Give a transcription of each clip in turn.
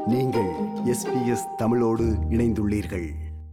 நீங்கள் எஸ்பிஎஸ் தமிழோடு இணைந்துள்ளீர்கள்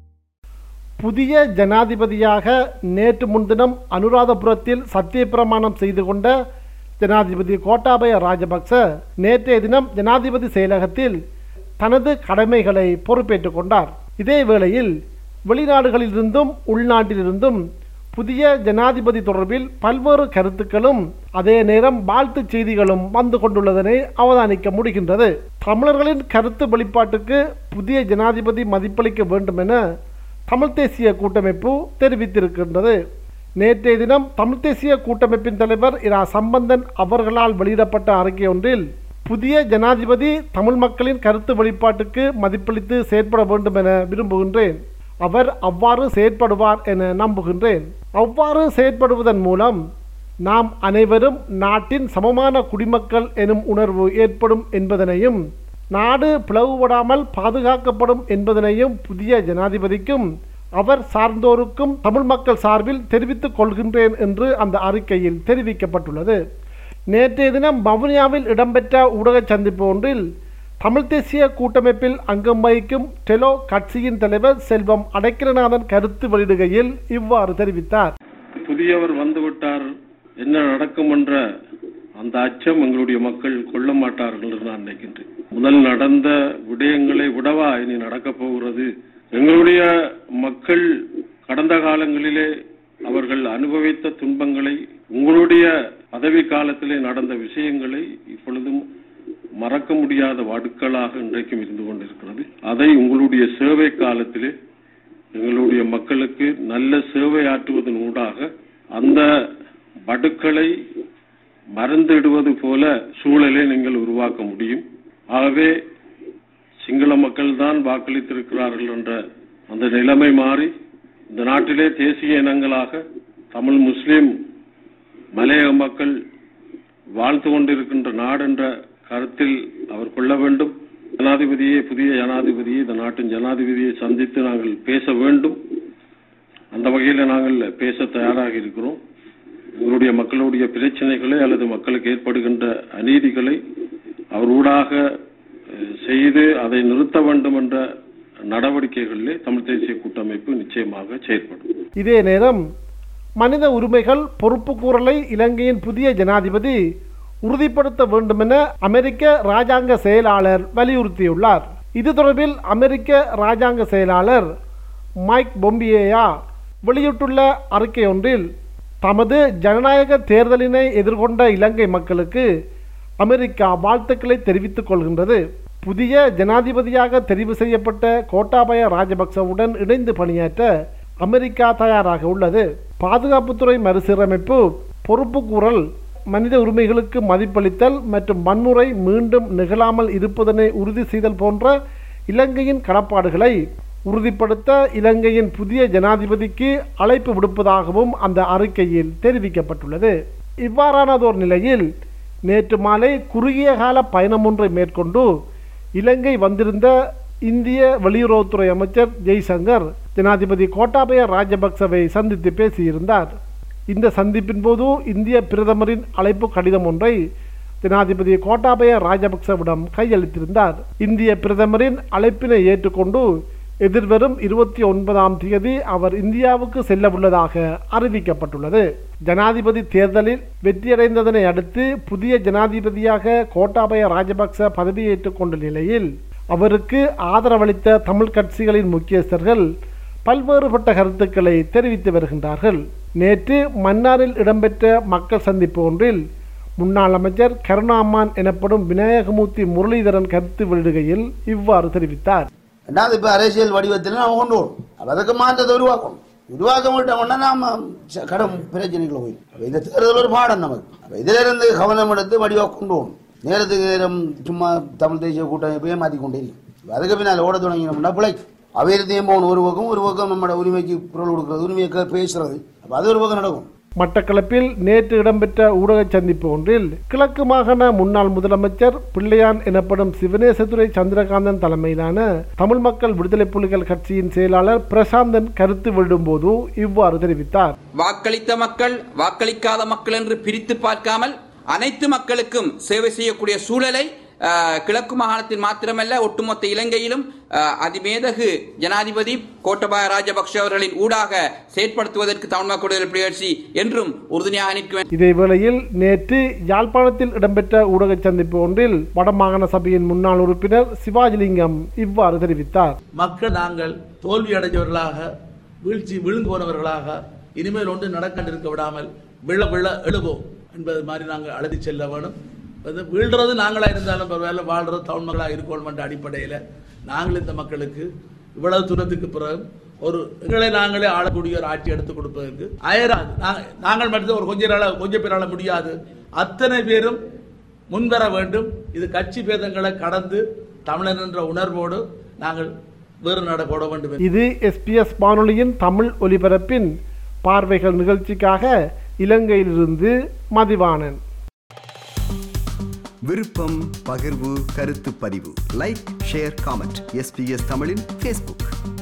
புதிய ஜனாதிபதியாக நேற்று முன்தினம் அனுராதபுரத்தில் சத்தியப்பிரமாணம் செய்து கொண்ட ஜனாதிபதி கோட்டாபய ராஜபக்ச நேற்றைய தினம் ஜனாதிபதி செயலகத்தில் தனது கடமைகளை பொறுப்பேற்றுக் கொண்டார் இதே வேளையில் வெளிநாடுகளிலிருந்தும் உள்நாட்டிலிருந்தும் புதிய ஜனாதிபதி தொடர்பில் பல்வேறு கருத்துக்களும் அதே நேரம் வாழ்த்துச் செய்திகளும் வந்து கொண்டுள்ளதனை அவதானிக்க முடிகின்றது தமிழர்களின் கருத்து வெளிப்பாட்டுக்கு புதிய ஜனாதிபதி மதிப்பளிக்க வேண்டும் என தமிழ் தேசிய கூட்டமைப்பு தெரிவித்திருக்கின்றது நேற்றைய தினம் தமிழ் தேசிய கூட்டமைப்பின் தலைவர் இரா சம்பந்தன் அவர்களால் வெளியிடப்பட்ட அறிக்கை ஒன்றில் புதிய ஜனாதிபதி தமிழ் மக்களின் கருத்து வெளிப்பாட்டுக்கு மதிப்பளித்து செயற்பட வேண்டும் என விரும்புகின்றேன் அவர் அவ்வாறு செயற்படுவார் என நம்புகின்றேன் அவ்வாறு செயற்படுவதன் மூலம் நாம் அனைவரும் நாட்டின் சமமான குடிமக்கள் எனும் உணர்வு ஏற்படும் என்பதனையும் நாடு பிளவுபடாமல் பாதுகாக்கப்படும் என்பதனையும் புதிய ஜனாதிபதிக்கும் அவர் சார்ந்தோருக்கும் தமிழ் மக்கள் சார்பில் தெரிவித்துக் கொள்கின்றேன் என்று அந்த அறிக்கையில் தெரிவிக்கப்பட்டுள்ளது நேற்றைய தினம் வவுனியாவில் இடம்பெற்ற ஊடக சந்திப்பு ஒன்றில் தமிழ் தேசிய கூட்டமைப்பில் அங்கம் வகிக்கும் டெலோ கட்சியின் தலைவர் செல்வம் அடைக்கலநாதன் கருத்து வெளியிடுகையில் இவ்வாறு தெரிவித்தார் புதியவர் வந்துவிட்டார் என்ன நடக்கும் என்ற அந்த அச்சம் எங்களுடைய மக்கள் கொள்ள மாட்டார்கள் என்று நான் நினைக்கின்றேன் முதல் நடந்த விடயங்களை விடவா இனி நடக்கப் போகிறது எங்களுடைய மக்கள் கடந்த காலங்களிலே அவர்கள் அனுபவித்த துன்பங்களை உங்களுடைய பதவி காலத்திலே நடந்த விஷயங்களை இப்பொழுதும் மறக்க முடியாத வடுக்களாக இன்றைக்கும் இருந்து கொண்டிருக்கிறது அதை உங்களுடைய சேவை காலத்திலே எங்களுடைய மக்களுக்கு நல்ல சேவை ஆற்றுவதன் ஊடாக அந்த வடுக்களை மறந்துடுவது போல சூழலை நீங்கள் உருவாக்க முடியும் ஆகவே சிங்கள மக்கள் தான் வாக்களித்திருக்கிறார்கள் என்ற அந்த நிலைமை மாறி இந்த நாட்டிலே தேசிய இனங்களாக தமிழ் முஸ்லிம் மலையக மக்கள் வாழ்ந்து கொண்டிருக்கின்ற நாடு என்ற கருத்தில் அவர் கொள்ள வேண்டும் ஜனாதிபதியை புதிய ஜனாதிபதியை இந்த நாட்டின் ஜனாதிபதியை சந்தித்து நாங்கள் பேச வேண்டும் அந்த வகையில் நாங்கள் பேச தயாராக இருக்கிறோம் எங்களுடைய மக்களுடைய பிரச்சனைகளை அல்லது மக்களுக்கு ஏற்படுகின்ற அநீதிகளை அவர் ஊடாக அஹ், செய்து அதை நிறுத்த வேண்டும் என்ற நடவடிக்கைகளிலே தமிழ் தேசிய கூட்டமைப்பு நிச்சயமாக செயற்படும் இதே நேரம் மனித உரிமைகள் பொறுப்புக்கூறலை இலங்கையின் புதிய ஜனாதிபதி உறுதிப்படுத்த வேண்டுமென அமெரிக்க ராஜாங்க செயலாளர் வலியுறுத்தியுள்ளார் இது தொடர்பில் அமெரிக்க ராஜாங்க செயலாளர் மைக் பொம்பியேயா வெளியிட்டுள்ள அறிக்கை ஒன்றில் தமது ஜனநாயக தேர்தலினை எதிர்கொண்ட இலங்கை மக்களுக்கு அமெரிக்கா வாழ்த்துக்களை தெரிவித்துக் கொள்கின்றது புதிய ஜனாதிபதியாக தெரிவு செய்யப்பட்ட கோட்டாபய ராஜபக்சவுடன் இணைந்து பணியாற்ற அமெரிக்கா தயாராக உள்ளது பாதுகாப்புத்துறை மறுசீரமைப்பு பொறுப்புக்கூறல் மனித உரிமைகளுக்கு மதிப்பளித்தல் மற்றும் வன்முறை மீண்டும் நிகழாமல் இருப்பதனை உறுதி செய்தல் போன்ற இலங்கையின் கடப்பாடுகளை உறுதிப்படுத்த இலங்கையின் புதிய ஜனாதிபதிக்கு அழைப்பு விடுப்பதாகவும் அந்த அறிக்கையில் தெரிவிக்கப்பட்டுள்ளது இவ்வாறானதோர் நிலையில் நேற்று மாலை குறுகிய கால பயணம் ஒன்றை மேற்கொண்டு இலங்கை வந்திருந்த இந்திய வெளியுறவுத்துறை அமைச்சர் ஜெய்சங்கர் ஜனாதிபதி கோட்டாபய ராஜபக்சவை சந்தித்து பேசியிருந்தார் இந்த சந்திப்பின் போது இந்திய பிரதமரின் அழைப்பு கடிதம் ஒன்றை ஜனாதிபதி கோட்டாபய ராஜபக்சவிடம் கையளித்திருந்தார் இந்திய பிரதமரின் அழைப்பினை ஏற்றுக்கொண்டு எதிர்வரும் இருபத்தி ஒன்பதாம் தேதி அவர் இந்தியாவுக்கு செல்ல உள்ளதாக அறிவிக்கப்பட்டுள்ளது ஜனாதிபதி தேர்தலில் வெற்றியடைந்ததனை அடுத்து புதிய ஜனாதிபதியாக கோட்டாபய ராஜபக்ச பதவியேற்றுக் கொண்ட நிலையில் அவருக்கு ஆதரவளித்த தமிழ் கட்சிகளின் முக்கியஸ்தர்கள் பல்வேறுபட்ட கருத்துக்களை தெரிவித்து வருகின்றார்கள் நேற்று மன்னாரில் இடம்பெற்ற மக்கள் சந்திப்பு ஒன்றில் முன்னாள் அமைச்சர் கருணாமான் எனப்படும் விநாயகமூர்த்தி முரளிதரன் கருத்து வெளியிடுகையில் இவ்வாறு தெரிவித்தார் ரெண்டாவது இப்போ அரசியல் வடிவத்தில் நாம் கொண்டு வரும் அப்ப அதுக்கு மாற்றத்தை உருவாக்கணும் உருவாக்க மாட்டோம்னா நாம ச- கடும் பிரச்சனைகளை போய் அப்ப இந்த தேர்தல் ஒரு பாடம் நமக்கு அப்ப இதுல இருந்து கவனம் எடுத்து வடிவா கொண்டு போகணும் நேரத்துக்கு நேரம் சும்மா தமிழ் தேசிய கூட்டமைப்பையே மாற்றி கொண்டே இல்லை அப்ப அதுக்கு பின்னால் ஓட தொடங்கினோம்னா பிழை அவையத்தையும் போகணும் ஒரு பக்கம் ஒரு பக்கம் நம்மளோட உரிமைக்கு குரல் கொடுக்கறது உரிமையை கே- பேசுறது அப்ப அது ஒரு பக்கம் நடக்கும் மட்டக்களப்பில் நேற்று இடம்பெற்ற ஊடக சந்திப்பு ஒன்றில் கிழக்கு மாகாண முன்னாள் முதலமைச்சர் பிள்ளையான் எனப்படும் சிவனேசதுரை சந்திரகாந்தன் தலைமையிலான தமிழ் மக்கள் விடுதலை புலிகள் கட்சியின் செயலாளர் பிரசாந்தன் கருத்து வெளியிடும்போது இவ்வாறு தெரிவித்தார் வாக்களித்த மக்கள் வாக்களிக்காத மக்கள் என்று பிரித்து பார்க்காமல் அனைத்து மக்களுக்கும் சேவை செய்யக்கூடிய சூழலை அஹ், கிழக்கு மாகாணத்தில் மாத்திரமல்ல ஒட்டுமொத்த இலங்கையிலும் அஹ், அதிமேதகு ஜனாதிபதி கோட்டபாய ராஜபக்ஷ அவர்களின் ஊடாக செயற்படுத்துவதற்கு தமிழ் மக்கள் விடுதலை புலிகட்சி என்றும் உறுதுணையாக நிற்கும் இதேவேளையில் நேற்று யாழ்ப்பாணத்தில் இடம்பெற்ற ஊடக சந்திப்பு ஒன்றில் வடமாகாண சபையின் முன்னாள் உறுப்பினர் சிவாஜிலிங்கம் இவ்வாறு தெரிவித்தார் மக்கள் நாங்கள் தோல்வி அடைஞ்சவர்களாக வீழ்ச்சி விழுந்து போனவர்களாக இனிமேல் ஒன்று நடக்கண்டிருக்க விடாமல் விழ விழ எழுவோம் என்பது மாதிரி நாங்கள் அழைத்து செல்ல வேணும் அது வீழ்றது நாங்களா இருந்தாலும் பரவாயில்ல வாழ்றது தமிழ் மக்களாக இருக்கணும் என்ற அடிப்படையில் நாங்கள் இந்த மக்களுக்கு இவ்வளவு தூரத்துக்கு பிறகு ஒரு எங்களை நாங்களே ஆளக்கூடிய ஒரு ஆட்சி எடுத்து கொடுப்பதற்கு அயராது நாங்க- நாங்கள் மட்டும் ஒரு கொஞ்ச நாள கொஞ்ச பேரால முடியாது அத்தனை பேரும் முன்வர வேண்டும் இது கட்சி பேதங்களை கடந்து தமிழன் என்ற உணர்வோடு நாங்கள் வேறு நட போட வேண்டும் என்று இது எஸ்பிஎஸ் வானொலியின் தமிழ் ஒலிபரப்பின் பார்வைகள் நிகழ்ச்சிக்காக இலங்கையிலிருந்து மதிவாணன் விருப்பம் பகிர்வு கருத்து பதிவு லைக் ஷேர் காமெண்ட் எஸ்பிஎஸ் தமிழின் ஃபேஸ்புக்